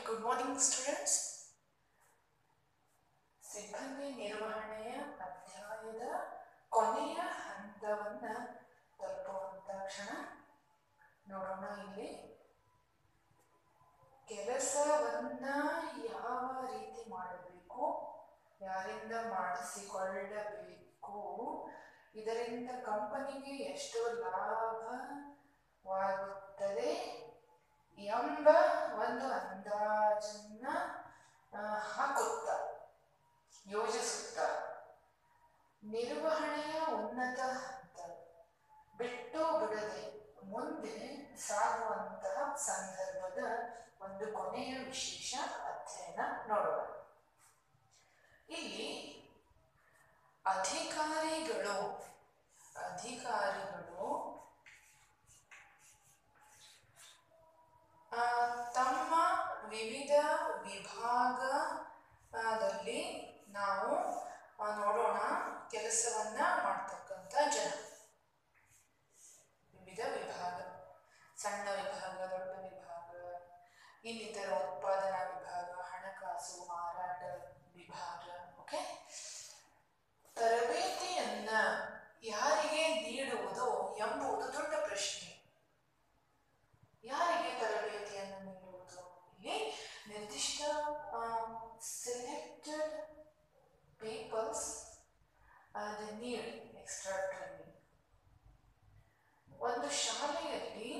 Good morning students ಸಿಬ್ಬಂದಿ ನಿರ್ವಹಣೆಯ ಅಧ್ಯಾಯದ ಕೊನೆಯ ಹಂತವನ್ನು ತಲುಪುವಂಥ ಕ್ಷಣ ನೋಡೋಣ ಇಲ್ಲಿ ಕೆಲಸವನ್ನ ಯಾವ ರೀತಿ ಮಾಡಬೇಕು ಯಾರಿಂದ ಮಾಡಿಸಿಕೊಳ್ಳಬೇಕು ಇದರಿಂದ ಕಂಪನಿಗೆ ಎಷ್ಟು ಲಾಭವಾಗುತ್ತದೆ ಎಂಬ ಒಂದು ಅಂದಾಜನ್ನ ಆ, ಹಾಕುತ್ತಾ ಯೋಜಿಸುತ್ತಾ ನಿರ್ವಹಣೆಯ ಉನ್ನತ ಹಂತ ಬಿಟ್ಟು ಬಿಡದೆ ಮುಂದೆ ಸಾಗುವಂತಹ ಸಂದರ್ಭದ ಒಂದು ಕೊನೆಯ ವಿಶೇಷ ಅಧ್ಯಯನ ನೋಡೋಣ ಇಲ್ಲಿ ಅಧಿಕಾರಿಗಳು ಅಧಿಕಾರಿಗಳು ಆ, ತಮ್ಮ ವಿವಿಧ ವಿಭಾಗದಲ್ಲಿ ನಾವು ಆ, ನೋಡೋಣ ಕೆಲಸವನ್ನ ಮಾಡ್ತಕ್ಕಂಥ ಜನ ವಿವಿಧ ವಿಭಾಗ ಸಣ್ಣ ವಿಭಾಗ ದೊಡ್ಡ ವಿಭಾಗ ಇನ್ನಿತರ ಉತ್ಪಾದನಾ ವಿಭಾಗ ಹಣಕಾಸು ಮಾರಾಟ ವಿಭಾಗ ಓಕೆ ತರಬೇತಿಯನ್ನ ಯಾರಿಗೆ ನೀಡುವುದು ಎಂಬುದು ದೊಡ್ಡ ಪ್ರಶ್ನೆ ಯಾರಿಗೆ ತರಬೇತಿಯನ್ನು ನೀಡುವುದು ಇಲ್ಲಿ ನಿರ್ದಿಷ್ಟ selected peoples the need extra training ಒಂದು ಶಾಲೆಯಲ್ಲಿ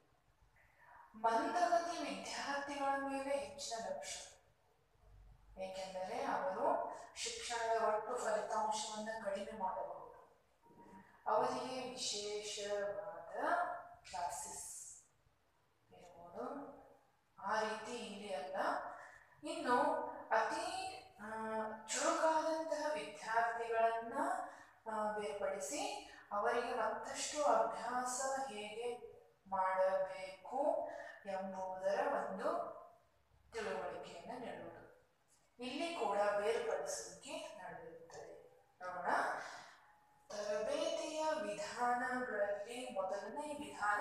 ಮಂದಗತಿ ವಿದ್ಯಾರ್ಥಿಗಳ ಮೇಲೆ ಹೆಚ್ಚಿನ ಲಕ್ಷ್ಯ ಏಕೆಂದರೆ ಅವರು ಶಿಕ್ಷಣದ ಒಟ್ಟು ಫಲಿತಾಂಶವನ್ನು ಕಡಿಮೆ ಮಾಡಬಹುದು ಅವರಿಗೆ ವಿಶೇಷವಾದ ಕ್ಲಾಸಸ್ ಇರ್ಬೋದು ಆ ರೀತಿ ಇಲ್ಲಿ ಅಲ್ಲ ಇನ್ನು ಅತಿ ಆ, ಚುರುಕಾದಂತಹ ವಿದ್ಯಾರ್ಥಿಗಳನ್ನ ಆ, ಬೇರ್ಪಡಿಸಿ ಅವರಿಗೆ ಮತ್ತಷ್ಟು ಅಭ್ಯಾಸ ಹೇಗೆ ಮಾಡಬೇಕು ಎಂಬುದರ ಒಂದು ತಿಳುವಳಿಕೆಯನ್ನು ನೀಡುವುದು ಇಲ್ಲಿ ಕೂಡ ಬೇರ್ಪಡಿಸುವಿಕೆ ನಡೆಯುತ್ತದೆ ನೋಡೋಣ ತರಬೇತಿಯ ವಿಧಾನಗಳಲ್ಲಿ ಮೊದಲನೇ ವಿಧಾನ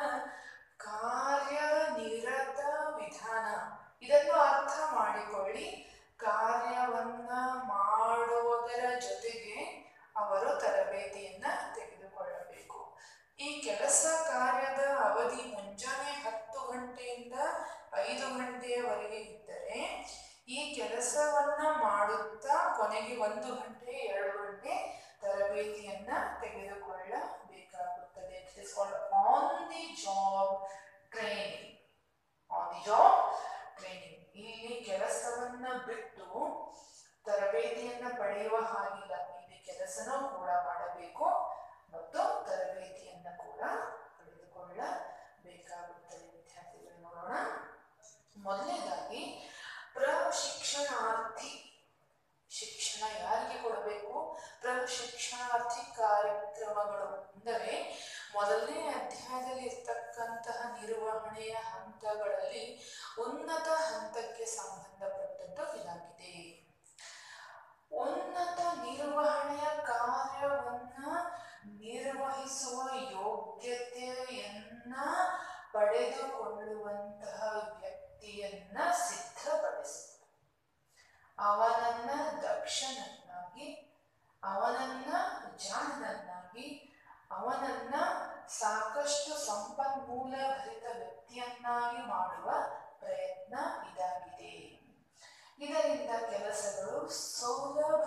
ಕಾರ್ಯನಿರತ ವಿಧಾನ ಇದನ್ನು ಅರ್ಥ ಮಾಡಿಕೊಳ್ಳಿ ಕಾರ್ಯವನ್ನ ಮಾಡೋದರ ಜೊತೆಗೆ ಅವರು ತರಬೇತಿಯನ್ನ ತೆಗೆದುಕೊಳ್ಳಬೇಕು ಈ ಕೆಲಸ ಕಾರ್ಯದ ಅವಧಿ ಮುಂಜಾನೆ ಹತ್ತು ಗಂಟೆಯಿಂದ ಐದು ಗಂಟೆಯವರೆಗೆ ಇದ್ದರೆ ಈ ಕೆಲಸವನ್ನ ಮಾಡುತ್ತಾ ಕೊನೆಗೆ ಒಂದು ಗಂಟೆ ಎರಡು ಗಂಟೆ ತರಬೇತಿಯನ್ನ ತೆಗೆದುಕೊಳ್ಳಬೇಕಾಗುತ್ತದೆ it is called on the job training on the job training ಇಲ್ಲಿ ಕೆಲಸವನ್ನ ಬಿಟ್ಟು ತರಬೇತಿಯನ್ನ ಪಡೆಯುವ ಹಾಗಿಲ್ಲ ಇಲ್ಲಿ ಕೆಲಸನೂ ಕೂಡ ಮಾಡಬೇಕು ಮತ್ತು ತರಬೇತಿಯನ್ನ ಕೂಡ ಪಡೆದುಕೊಳ್ಳಬೇಕಾಗುತ್ತದೆ ವಿದ್ಯಾರ್ಥಿಗಳು ನೋಡೋಣ ಮೊದಲನೇದಾಗಿ ಪ್ರಶಿಕ್ಷಣಾರ್ಥಿ ಶಿಕ್ಷಣ ಯಾರಿಗೆ ಕೊಡಬೇಕು ಪ್ರಶಿಕ್ಷಣಾರ್ಥಿ ಕಾರ್ಯಕ್ರಮಗಳು ಅಂದರೆ ಮೊದಲನೇ ಅಧ್ಯಾಯದಲ್ಲಿ ಇರ್ತಕ್ಕಂತಹ ನಿರ್ವಹಣೆಯ ಹಂತಗಳಲ್ಲಿ ಉನ್ನತ ಹಂತಕ್ಕೆ ಸಂಬಂಧಪಟ್ಟದ್ದು ಇದಾಗಿದೆ ಉನ್ನತ ನಿರ್ವಹಣೆಯ ಕಾರ್ಯವನ್ನ ನಿರ್ವಹಿಸುವ ಯೋಗ್ಯತೆಯನ್ನ ಪಡೆದುಕೊಳ್ಳುವಂತಹ ವ್ಯಕ್ತಿಯನ್ನ ಸಿದ್ಧಪಡಿಸುವುದು ಅವನನ್ನ ದಕ್ಷನನ್ನಾಗಿ ಅವನನ್ನ ಜಾಣನನ್ನಾಗಿ ಅವನನ್ನ ಸಾಕಷ್ಟು ಸಂಪನ್ಮೂಲ ಭರಿತ ವ್ಯಕ್ತಿಯನ್ನಾಗಿ ಮಾಡುವ ಪ್ರಯತ್ನ ಇದಾಗಿದೆ ಇದರಿಂದ ಕೆಲಸಗಳು ಸುಲಭ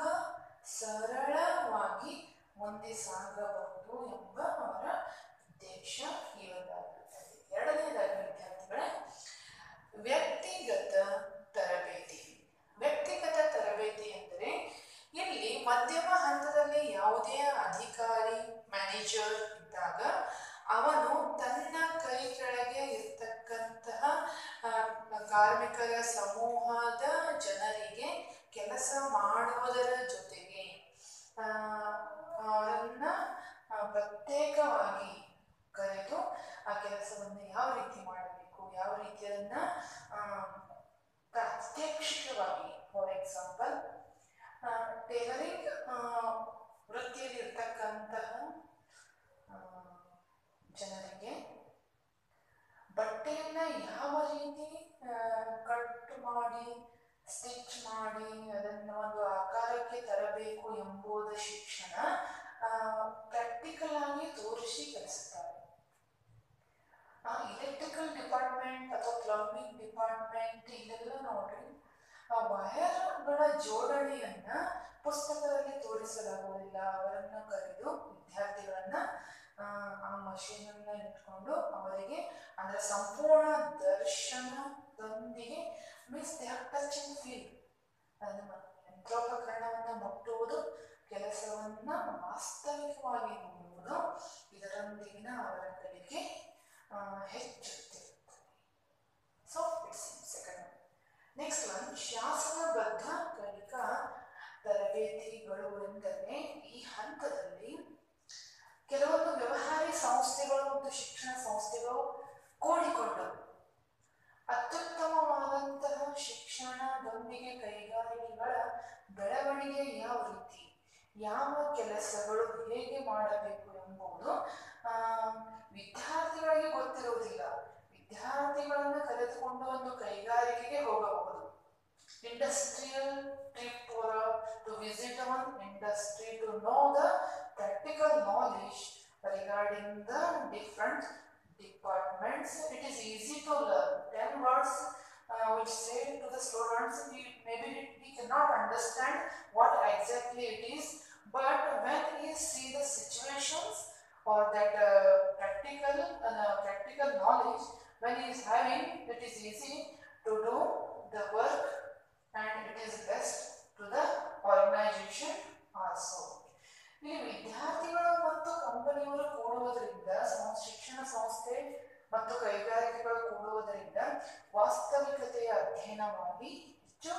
ಸರಳವಾಗಿ ಮುಂದೆ ಸಾಗಬಹುದು ಎಂಬ ಅವರ ಉದ್ದೇಶ ಇರೋದಾಗುತ್ತದೆ ಎರಡನೇದಾಗಿ ವಿದ್ಯಾರ್ಥಿಗಳೇ ವ್ಯಕ್ತಿಗತ ತರಬೇತಿ ವ್ಯಕ್ತಿಗತ ತರಬೇತಿ ಎಂದರೆ ಇಲ್ಲಿ ಮಧ್ಯಮ ಹಂತದಲ್ಲಿ ಯಾವುದೇ ಅಧಿಕಾರಿ ಮ್ಯಾನೇಜರ್ ಇದ್ದಾಗ ಅವನು ತನ್ನ ಕೈ ಕೆಳಗೆ ಇರ್ತಕ್ಕಂತಹ ಆ, ಕಾರ್ಮಿಕರ ಸಮೂಹದ ಜನರಿಗೆ ಕೆಲಸ ಮಾಡುವುದರ ಜೊತೆಗೆ ಆ, ಅವರನ್ನ ಆ, ಪ್ರತ್ಯೇಕವಾಗಿ ಕರೆದು ಆ ಕೆಲಸವನ್ನು ಯಾವ ರೀತಿ ಮಾಡಬೇಕು ಯಾವ ರೀತಿ ಅದನ್ನ ಆ, ಪ್ರಾತ್ಯಕ್ಷಿಕವಾಗಿ ಫಾರ್ ಎಕ್ಸಾಂಪಲ್ ಟೇಲರಿಂಗ್ ವೃತ್ತಿಯಲ್ಲಿ ಇರ್ತಕ್ಕಂತಹ ಆ, ಜನರಿಗೆ ಬಟ್ಟೆಯನ್ನ ಯಾವ ರೀತಿ ಆ, ಕಟ್ ಮಾಡಿ ಸ್ಟಿಚ್ ಮಾಡಿ ಅದನ್ನು ಒಂದು ಆಕಾರಕ್ಕೆ ತರಬೇಕು ಎಂಬುದು ಶಿಕ್ಷಣ ಪ್ರಾಕ್ಟಿಕಲ್ ಆಗಿ ತೋರಿಸಿ ಕಲಿಸ್ತಾರೆ ಇಲೆಕ್ಟ್ರಿಕಲ್ ಡಿಪಾರ್ಟ್ಮೆಂಟ್ ಅಥವಾ ಪ್ಲಂಬಿಂಗ್ ಡಿಪಾರ್ಟ್ಮೆಂಟ್ ಇಲ್ಲೆಲ್ಲ ನೋಡ್ರಿ ಆ ವೈರ್ಗಳ ಜೋಡಣೆಯನ್ನ ಪುಸ್ತಕದಲ್ಲಿ ತೋರಿಸಲಾಗುವುದಿಲ್ಲ ಅವರನ್ನ ಕರೆದು ವಿದ್ಯಾರ್ಥಿಗಳನ್ನ ಆ, ಆ ಮಷೀನ್ ಅನ್ನ ಇಟ್ಕೊಂಡು ಅವರಿಗೆ ಅದರ ಸಂಪೂರ್ಣ ದರ್ಶನದೊಂದಿಗೆ means they have touch and feel ಅದನ್ನು ಯಂತ್ರೋಪಕರಣವನ್ನು ಮುಟ್ಟುವುದು ಕೆಲಸವನ್ನ ವಾಸ್ತವಿಕವಾಗಿ ನೋಡುವುದು ಇದರೊಂದಿಗಿನ ಅವರ ಕಲಿಕೆ ಆ, ಹೆಚ್ಚುತ್ತಿರುತ್ತದೆ so it's second next one ಶಾಸನಬದ್ಧ ಕಲಿಕಾ ತರಬೇತಿಗಳು ಎಂದರೆ ಈ ಹಂತದಲ್ಲಿ ಕೆಲವೊಂದು ವ್ಯವಹಾರಿ ಸಂಸ್ಥೆಗಳು ಮತ್ತು ಶಿಕ್ಷಣ ಸಂಸ್ಥೆಗಳು ಕೂಡಿಕೊಂಡು ಅತ್ಯುತ್ತಮವಾದಂತಹ ಶಿಕ್ಷಣದೊಂದಿಗೆ ಕೈಗಾರಿಕೆಗಳ ಬೆಳವಣಿಗೆ ಯಾವ ರೀತಿ ಯಾವ ಕೆಲಸಗಳು ಹೇಗೆ ಮಾಡಬೇಕು ಎಂಬುದು ಆ, ವಿದ್ಯಾರ್ಥಿಗಳಿಗೆ ಗೊತ್ತಿರುವುದಿಲ್ಲ ವಿದ್ಯಾರ್ಥಿಗಳನ್ನು ಕರೆದುಕೊಂಡು ಒಂದು ಕೈಗಾರಿಕೆಗೆ ಹೋಗಬಹುದು industrial trip to visit one industry to know the practical knowledge regarding the different departments. It is easy to learn. Ten words uh, which say to the students, we, maybe we cannot understand what exactly it is, but when he see the situations or that uh, practical uh, practical knowledge, when he is having, it is easy to do the work and it is best to the organization also. ಇಲ್ಲಿ ವಿದ್ಯಾರ್ಥಿಗಳು ಮತ್ತು ಕಂಪನಿಯವರು ಕೂಡುವುದರಿಂದ ಸಂ- ಶಿಕ್ಷಣ ಸಂಸ್ಥೆ ಮತ್ತು ಕೈಗಾರಿಕೆಗಳು ಕೂಡುವುದರಿಂದ ವಾಸ್ತವಿಕತೆಯ ಅಧ್ಯಯನವಾಗಿ ಹೆಚ್ಚು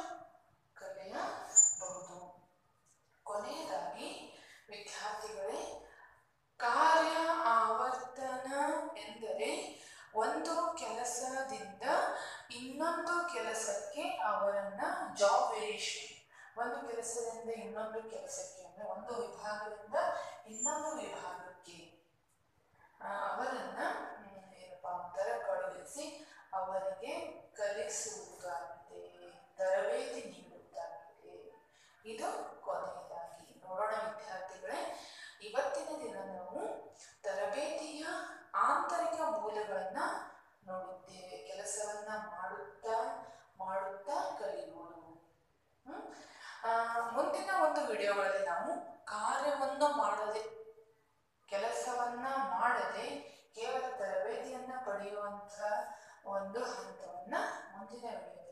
ಕಲಿಯಬಹುದು ಕೊನೆಯದಾಗಿ ವಿದ್ಯಾರ್ಥಿಗಳೇ ಕಾರ್ಯ ಆವರ್ತನ ಎಂದರೆ ಒಂದು ಕೆಲಸದಿಂದ ಇನ್ನೊಂದು ಕೆಲಸಕ್ಕೆ ಅವರನ್ನ ಜಾಬ್ ವೇರಿಯೇಷನ್ ಒಂದು ಕೆಲಸದಿಂದ ಇನ್ನೊಂದು ಕೆಲಸಕ್ಕೆ ಅಂದ್ರೆ ಒಂದು ವಿಭಾಗದಿಂದ ಇನ್ನೊಂದು ವಿಭಾಗಕ್ಕೆ ಆ, ಅವರನ್ನ ಹ್ಮ್, ಏನಪ್ಪಾ ಅಂತಾರೆ ಕಳುಹಿಸಿ ಅವರಿಗೆ ಕಲಿಸುವುದಾಗಿದೆ ತರಬೇತಿ ನೀಡುವುದಾಗಿದೆ ಇದು ಕೊನೆಯದಾಗಿ ನೋಡೋಣ ವಿದ್ಯಾರ್ಥಿಗಳೇ ಇವತ್ತಿನ ದಿನ ನಾವು ತರಬೇತಿಯ ಆಂತರಿಕ ಮೂಲಗಳನ್ನ ನೋಡಿದ್ದೇವೆ ಕೆಲಸವನ್ನ ಮಾಡುತ್ತಾ ಮಾಡುತ್ತಾ ಕಲಿಯುವುದು ಹ್ಮ್? ಆ, ಮುಂದಿನ ಒಂದು ವಿಡಿಯೋಗಳಲ್ಲಿ ನಾವು ಕಾರ್ಯವನ್ನು ಮಾಡದೆ ಕೆಲಸವನ್ನ ಮಾಡದೆ ಕೇವಲ ತರಬೇತಿಯನ್ನ ಪಡೆಯುವಂತಹ ಒಂದು ಹಂತವನ್ನ ಮುಂದಿನ ವಿಡಿಯೋದಲ್ಲಿ